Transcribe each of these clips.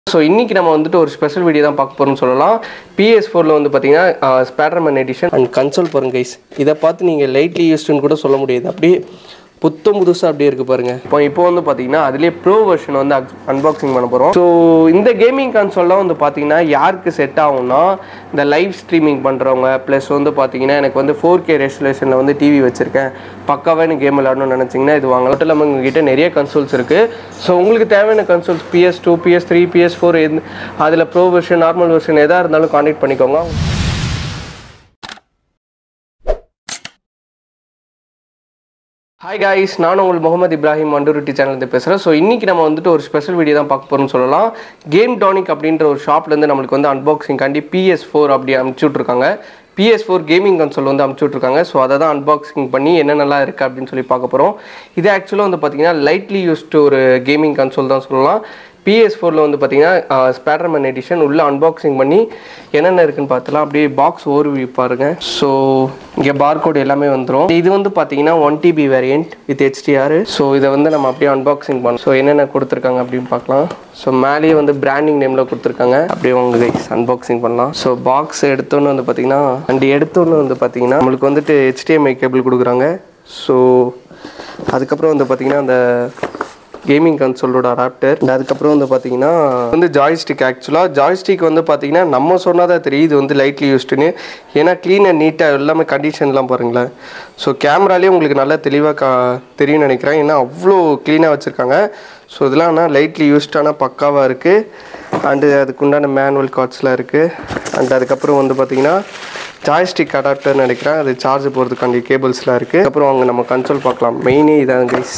so இன்றைக்கி நம்ம வந்துட்டு ஒரு ஸ்பெஷல் வீடியோ தான் பார்க்க போகிறோம்னு சொல்லலாம் பிஎஸ் ஃபோரில் வந்து பார்த்தீங்கன்னா ஸ்பேடர்மேன் எடிஷன் அண்ட் கன்சோல் பாருங்க கைஸ் இதை பார்த்து நீங்கள் லைட்லி யூஸ்டுன்னு கூட சொல்ல முடியாது அப்படியே புத்தம் புதுசாக அப்படியே இருக்குது பாருங்க இப்போ இப்போ வந்து பார்த்தீங்கன்னா அதுலேயே ப்ரோ வெர்ஷன் வந்து அன்பாக்சிங் பண்ண போகிறோம் ஸோ இந்த கேமிங் கன்சோல்லாம் வந்து பார்த்தீங்கன்னா யாருக்கு செட் ஆகும்னா இந்த லைவ் ஸ்ட்ரீமிங் பண்ணுறவங்க ப்ளஸ் வந்து பார்த்தீங்கன்னா எனக்கு வந்து ஃபோர் கே ரெசலேஷனில் வந்து டிவி வச்சுருக்கேன் பக்காவாக எனக்கு கேம் விளாடணும்னு நினச்சிங்கன்னா இது வாங்கலாம் மட்டும் இல்லாமல் உங்ககிட்ட நிறைய கன்சோல்ஸ் இருக்குது ஸோ உங்களுக்கு தேவையான consoles PS two PS three PS four அதில் ப்ரோ வெர்ஷன் நார்மல் வெர்ஷன் எதாக இருந்தாலும் காண்டாக்ட் பண்ணிக்கோங்க ஹாய் காய்ஸ் நான் உங்கள் முகமது இப்ராஹிம் அண்டூரிட்டி சேனல்லேருந்து பேசுகிறேன் ஸோ இன்றைக்கி நம்ம வந்துட்டு ஒரு ஸ்பெஷல் வீடியோ தான் பார்க்க போகிறோம்னு சொல்லலாம் கேம் டானிக் அப்படின்ற ஒரு ஷாப்லேருந்து நம்மளுக்கு வந்து அன்பாக்சிங் காண்டி பிஎஸ் ஃபோர் அப்படி அனுப்பிச்சி விட்ருக்காங்க பிஎஸ் ஃபோர் கேமிங் கன்சோல் வந்து அனுப்பிச்சி விட்ருக்காங்க ஸோ அதை தான் அன்பாக்சிங் பண்ணி என்னென்னலாம் இருக்குது அப்படின்னு சொல்லி பார்க்க போகிறோம் இது ஆக்சுவலாக வந்து பார்த்தீங்கன்னா லைட்லி யூஸ்டு ஒரு கேமிங் கன்சோல் தான் சொல்லலாம் பிஎஸ் ஃபோரில் வந்து பார்த்தீங்கன்னா ஸ்பேடர்மேன் எடிஷன் உள்ளே அன்பாக்சிங் பண்ணி என்னென்ன இருக்குன்னு பார்த்தலாம் அப்படியே பாக்ஸ் ஓர்வி பாருங்க ஸோ இங்கே பார்கோட் எல்லாமே வந்துடும் இது வந்து பார்த்தீங்கன்னா one TB variant with HDR so இதை வந்து நம்ம அப்படியே அன்பாக்சிங் பண்ணோம் ஸோ என்னென்ன கொடுத்துருக்காங்க அப்படின்னு பார்க்கலாம் ஸோ மேலேயே வந்து பிராண்டிங் நேமில் கொடுத்துருக்காங்க அப்படியே உங்க கைஸ் அன்பாக்சிங் பண்ணலாம் ஸோ பாக்ஸ் எடுத்தோன்னு வந்து பார்த்தீங்கன்னா அண்ட் எடுத்தோன்னு வந்து பார்த்தீங்கன்னா நம்மளுக்கு வந்துட்டு ஹெச்டிஎம்ஐ கேபிள் கொடுக்குறாங்க ஸோ அதுக்கப்புறம் வந்து பார்த்தீங்கன்னா அந்த கேமிங் கன்சோலோட அடாப்டர் அதுக்கப்புறம் வந்து பார்த்தீங்கன்னா வந்து ஜாய்ஸ்டிக் ஆக்சுவலாக ஜாய்ஸ்டிக் வந்து பார்த்தீங்கன்னா நம்ம சொன்னால் தான் தெரியும் இது வந்து லைட்லி யூஸ்டுன்னு ஏன்னா க்ளீன் அண்ட் நீட்டாக எல்லாமே கண்டிஷன்லாம் பாருங்களேன் ஸோ கேமராலேயே உங்களுக்கு நல்லா தெளிவாக கா தெரியும்னு நினைக்கிறேன் ஏன்னா அவ்வளோ க்ளீனாக வச்சுருக்காங்க ஸோ இதெல்லாம் ஆனால் லைட்லி யூஸ்டான பக்காவாக இருக்குது அண்டு அதுக்குண்டான மேனுவல் கார்ட்ஸ்லாம் இருக்குது அண்ட் அதுக்கப்புறம் வந்து பார்த்தீங்கன்னா ஜாய்ஸ்டிக் அடாப்டர்னு நினைக்கிறேன் அது சார்ஜ் போகிறதுக்காண்டி கேபிள்ஸ்லாம் இருக்குது அப்புறம் அங்கே நம்ம கன்சோல் பார்க்கலாம் மெயினே இதான் கைஸ்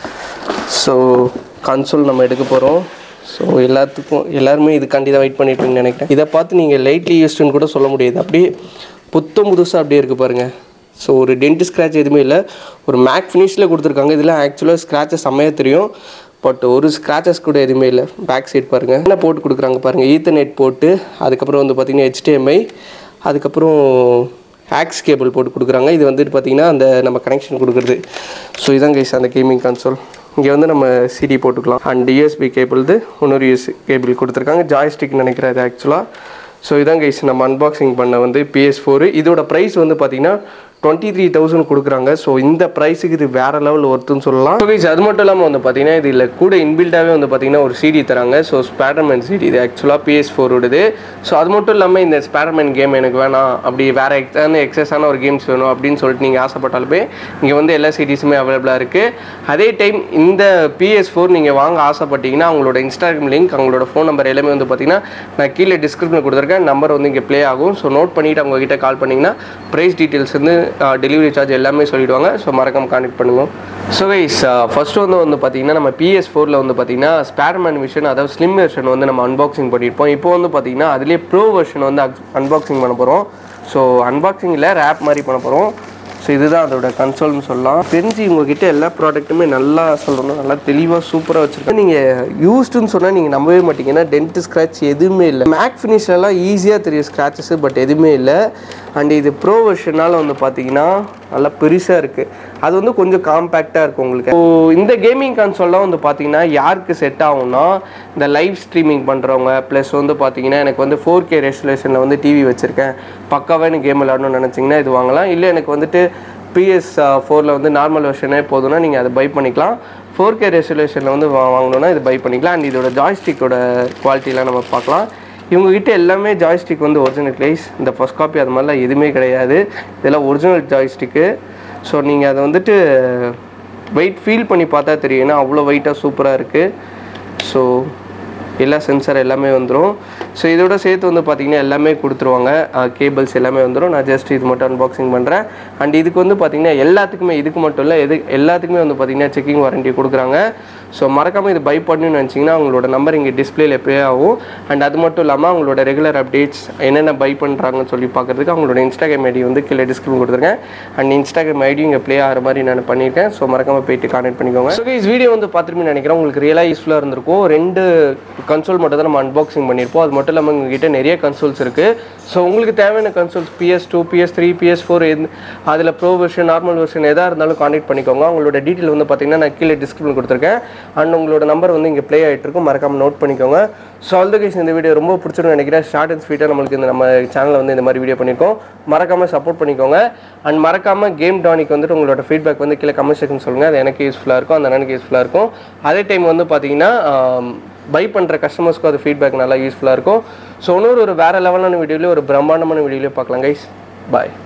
ஸோ கன்சோல் நம்ம எடுக்க போகிறோம் ஸோ எல்லாத்துக்கும் எல்லாருமே இதுக்காண்டி தான் வெயிட் பண்ணிட்டுருங்கன்னு நினைக்கிறேன் இதை பார்த்து நீங்கள் லைட்லி யூஸ்டுன்னு கூட சொல்ல முடியாது அப்படியே புத்தம் புதுசாக அப்படியே இருக்குது பாருங்கள் ஸோ ஒரு டென்ட் ஸ்க்ராட்ச் எதுவுமே இல்லை ஒரு மேக் ஃபினிஷில் கொடுத்துருக்காங்க இதில் ஆக்சுவலாக ஸ்க்ராச்சஸ் செம்மையாக தெரியும் பட் ஒரு ஸ்க்ராச்சஸ் கூட எதுவுமே இல்லை பேக் சைட் பாருங்கள் என்ன போட்டு கொடுக்குறாங்க பாருங்கள் ஈத்தர்நெட் போட்டு அதுக்கப்புறம் வந்து பார்த்திங்கன்னா ஹெச்டிஎம்ஐ அதுக்கப்புறம் ஹேக்ஸ் கேபிள் போட்டு கொடுக்குறாங்க இது வந்துட்டு பார்த்திங்கன்னா அந்த நம்ம கனெக்ஷன் கொடுக்குறது ஸோ இதான் கைஸ் அந்த கேமிங் கன்சோல் இங்கே வந்து நம்ம சிடி போட்டுக்கலாம் அண்ட் யூஎஸ்பி கேபிள் இன்னொரு யூஎஸ் கேபிள் கொடுத்துருக்காங்க ஜாய்ஸ்டிக் நினைக்கிறேன் இது ஆக்சுவலாக ஸோ இதான் கைஸ் நம்ம அன்பாக்சிங் பண்ண வந்து பிஎஸ் ஃபோரு இதோட ப்ரைஸ் வந்து பார்த்தீங்கன்னா டுவெண்ட்டி த்ரீ தௌசண்ட் கொடுக்குறாங்க ஸோ இந்த ப்ரைஸுக்கு இது வேறு லெவல் ஒர்த்துன்னு சொல்லலாம் ஸோ கைஸ் அது மட்டும் இல்லாமல் வந்து பார்த்தீங்கன்னா இதில் கூட இன்பில்டாகவே வந்து பார்த்தீங்கன்னா ஒரு சிடி தராங்க ஸோ ஸ்பேடர்மேன் சிடி இது ஆக்சுவலாக பிஎஸ் ஃபோரோடது ஸோ அது மட்டும் இல்லாமல் இந்த ஸ்பேடர்மேன் கேம் எனக்கு வேணாம் அப்படி வேறு எக்ஸான எக்ஸஸான ஒரு கேம்ஸ் வேணும் அப்படின்னு சொல்லிட்டு நீங்கள் ஆசைப்பட்டாலுமே இங்கே வந்து எல்லா சிடிஸுமே அவைலபிளாக இருக்குது அதே டைம் இந்த பிஎஸ் ஃபோர் நீங்கள் வாங்க ஆசைப்பட்டீங்கன்னா அவங்களோட இன்ஸ்டாகிராம் லிங்க் அவங்களோட ஃபோன் நம்பர் எல்லாமே வந்து பார்த்தீங்கன்னா நான் கீழே டிஸ்கிரிப்ஷனில் கொடுத்துருக்கேன் நம்பர் வந்து இங்கே ப்ளே ஆகும் ஸோ நோட் பண்ணிவிட்டு அவங்க கிட்ட கால் பண்ணிங்கன்னா ப்ரைஸ் டீட்டெயில்ஸ் வந்து டெலிவரி சார்ஜ் எல்லாமே சொல்லிடுவாங்க ஸோ மறக்காம கான்டெக்ட் பண்ணுங்க ஸோ கைஸ் ஃபர்ஸ்ட் வந்து வந்து பார்த்தீங்கன்னா நம்ம பிஎஸ் ஃபோரில் வந்து பார்த்தீங்கன்னா ஸ்பேர்மேன் விஷன் அதாவது ஸ்லிம் வெர்ஷன் வந்து நம்ம அன்பாக்சிங் பண்ணியிருப்போம் இப்போ வந்து பார்த்தீங்கன்னா அதுலேயே ப்ரோ வெர்ஷன் வந்து அன்பாக்சிங் பண்ண போகிறோம் ஸோ அன்பாக்சிங்கில் ரேப் மாதிரி பண்ண போகிறோம் ஸோ இதுதான் அதோட கன்சோல்னு சொல்லலாம் தெரிஞ்சு உங்ககிட்ட எல்லா ப்ராடக்ட்டுமே நல்லா சொல்லணும் நல்லா தெளிவாக சூப்பராக வச்சுருக்கேன் நீங்கள் யூஸ்டுன்னு சொன்னால் நீங்கள் நம்பவே மாட்டீங்க ஏன்னா டென்ட் ஸ்க்ராட்ச் எதுவுமே இல்லை மேக் ஃபினிஷ்லலாம் ஈஸியாக தெரியும் ஸ்க்ராச்சஸ் பட் எதுவுமே இல்லை அண்ட் இது ப்ரோ வெர்ஷனால் வந்து பார்த்தீங்கன்னா நல்லா பெருசாக இருக்குது அது வந்து கொஞ்சம் காம்பேக்டாக இருக்கும் உங்களுக்கு ஸோ இந்த கேமிங் கன்சோல்லாம் வந்து பார்த்தீங்கன்னா யாருக்கு செட் ஆகும்னா இந்த லைவ் ஸ்ட்ரீமிங் பண்ணுறவங்க ப்ளஸ் வந்து பார்த்தீங்கன்னா எனக்கு வந்து ஃபோர் கே ரெசலேஷனில் வந்து டிவி வச்சுருக்கேன் பக்காவாக எனக்கு கேம் விளாடணும்னு நினச்சிங்கன்னா இது வாங்கலாம் இல்லை எனக்கு வந்துட்டு பிஎஸ் ஃபோரில் வந்து நார்மல் வெர்ஷனே போதும்னா நீங்கள் அதை பை பண்ணிக்கலாம் ஃபோர் கே ரெசலேஷனில் வந்து வா வாங்கணுன்னா இது பை பண்ணிக்கலாம் அண்ட் இதோட ஜாய்ஸ்டிக்கோட குவாலிட்டிலாம் நம்ம பார்க்கலாம் இவங்ககிட்ட எல்லாமே ஜாய்ஸ்டிக் வந்து ஒரிஜினல் கிளைஸ் இந்த ஃபஸ்ட் காப்பி அது மாதிரிலாம் எதுவுமே கிடையாது இதெல்லாம் ஒரிஜினல் ஜாய்ஸ்டிக்கு ஸோ நீங்கள் அதை வந்துட்டு வெயிட் ஃபீல் பண்ணி பார்த்தா தெரியும் ஏன்னா அவ்வளோ வெயிட்டாக சூப்பராக இருக்குது ஸோ எல்லா சென்சார் எல்லாமே வந்துடும் ஸோ இதோட சேர்த்து வந்து பார்த்திங்கன்னா எல்லாமே கொடுத்துருவாங்க கேபிள்ஸ் எல்லாமே வந்துடும் நான் ஜஸ்ட் இது மட்டும் அன்பாக்சிங் பண்ணுறேன் அண்ட் இதுக்கு வந்து பார்த்திங்கன்னா எல்லாத்துக்குமே இதுக்கு மட்டும் இல்லை எது எல்லாத்துக்குமே வந்து பார்த்திங்கன்னா செக்கிங் வாரண்டி கொடுக்குறாங்க ஸோ மறக்காமல் இது பை பண்ணணும்னு நினச்சிங்கன்னா அவங்களோட நம்பர் இங்கே டிஸ்பிளேல ப்ளே ஆகும் அண்ட் அது மட்டும் இல்லாமல் அவங்களோட ரெகுலர் அப்டேட்ஸ் என்னென்ன பை பண்ணுறாங்கன்னு சொல்லி பார்க்குறதுக்கு அவங்களோட இன்ஸ்டாகிராம் ஐடி வந்து கீழே டிஸ்கிரிப்ஷன் கொடுத்துருக்கேன் அண்ட் இன்ஸ்டாகிராம் ஐடி இங்கே ப்ளே ஆகிற மாதிரி நான் பண்ணியிருக்கேன் ஸோ மறக்காமல் போயிட்டு கான்டெக்ட் பண்ணிக்கோங்க ஸோ இஸ் வீடியோ வந்து பார்த்துருமே நினைக்கிறேன் உங்களுக்கு ரியலாக யூஸ்ஃபுல்லாக இருந்திருக்கும் ரெண்டு கன்சோல் மட்டும் தான் நம்ம அன்பாக்சிங் பண்ணியிருப்போம் அது மட்டும் இல்லாமல் உங்ககிட்ட நிறைய கன்சோல்ஸ் இருக்குது ஸோ உங்களுக்கு தேவையான consoles PS two PS three PS four அதில் ப்ரோ வெர்ஷன் நார்மல் வெர்ஷன் எதாக இருந்தாலும் கான்டெக்ட் பண்ணிக்கோங்க அவங்களோட டீட்டெயில் வந்து பார்த்தீங்கன்னா நான் கீழே டிஸ்கிரிப்ஷன் கொடுத்துருக்கேன் அண்ட் உங்களோட நம்பர் வந்து இங்கே ப்ளே ஆகிட்டு இருக்கும் மறக்காமல் நோட் பண்ணிக்கோங்க ஸோ ஆல் கைஸ் இந்த வீடியோ ரொம்ப பிடிச்சிருன்னு நினைக்கிறேன் ஷார்ட் அண்ட் ஸ்வீட்டாக நம்மளுக்கு இந்த நம்ம சேனலில் வந்து இந்த மாதிரி வீடியோ பண்ணியிருக்கோம் மறக்காமல் சப்போர்ட் பண்ணிக்கோங்க அண்ட் மறக்காமல் கேம் டானிக் வந்துட்டு உங்களோட ஃபீட்பேக் வந்து கீழே கமெண்ட் செக்ஷன் சொல்லுங்கள் அது எனக்கு யூஸ்ஃபுல்லாக இருக்கும் அந்த அண்ணனுக்கு யூஸ்ஃபுல்லாக இருக்கும் அதே டைம் வந்து பார்த்தீங்கன்னா பை பண்ணுற கஸ்டமர்ஸ்க்கும் அது ஃபீட்பேக் நல்லா யூஸ்ஃபுல்லாக இருக்கும் ஸோ இன்னொரு ஒரு வேறு லெவலான வீடியோலேயே ஒரு பிரம்மாண்டமான வீடியோலேயே பார்க்கலாம் கைஸ் பாய்